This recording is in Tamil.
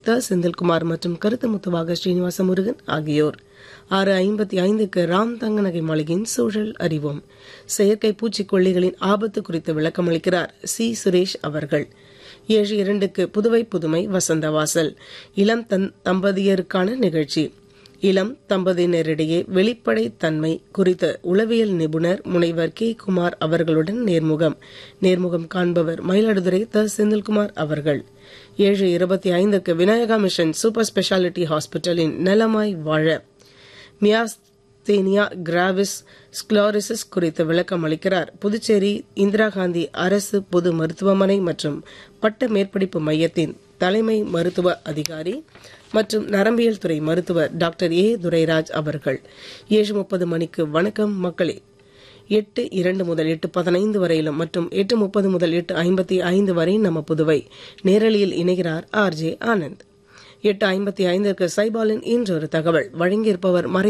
த செந்தில்குமார் மற்றும் கருத்து முத்துவாக ஸ்ரீனிவாச முருகன் ஆகியோர் ஆறு ஐம்பத்தி ஐந்துக்கு ராம் தங்கநகை மாளிகையின் சூழல் அறிவோம் செயற்கை பூச்சிக்கொல்லிகளின் ஆபத்து குறித்து விளக்கமளிக்கிறார் சி சுரேஷ் அவர்கள் ஏழு இரண்டுக்கு புதுவை புதுமை வசந்தவாசல் இளம் தன் தம்பதியருக்கான நிகழ்ச்சி இளம் தம்பதியினரிடையே வெளிப்படை தன்மை குறித்த உளவியல் நிபுணர் முனைவர் கே குமார் அவர்களுடன் நேர்முகம் நேர்முகம் காண்பவர் மயிலாடுதுறை த செந்தில்குமார் அவர்கள் ஏழு இருபத்தி ஐந்துக்கு விநாயகா மிஷன் சூப்பர் ஸ்பெஷாலிட்டி ஹாஸ்பிட்டலின் நலமாய் வாழ மியாஸ்தேனியா கிராவிஸ் ஸ்க்ளாரிசிஸ் குறித்து விளக்கம் அளிக்கிறார் புதுச்சேரி இந்திரா காந்தி அரசு பொது மருத்துவமனை மற்றும் பட்ட மேற்படிப்பு மையத்தின் தலைமை மருத்துவ அதிகாரி மற்றும் நரம்பியல் துறை மருத்துவர் டாக்டர் ஏ துரைராஜ் அவர்கள் ஏழு முப்பது மணிக்கு வணக்கம் மக்களே எட்டு இரண்டு முதல் எட்டு பதினைந்து வரையிலும் மற்றும் எட்டு முப்பது முதல் எட்டு ஐம்பத்தி ஐந்து வரை நம்ம புதுவை நேரலியில் இணைகிறார் ஆர் ஜே ஆனந்த் எட்டு ஐம்பத்தி ஐந்திற்கு சைபாலின் இன்றொரு தகவல் வழங்கியிருப்பவர் மறை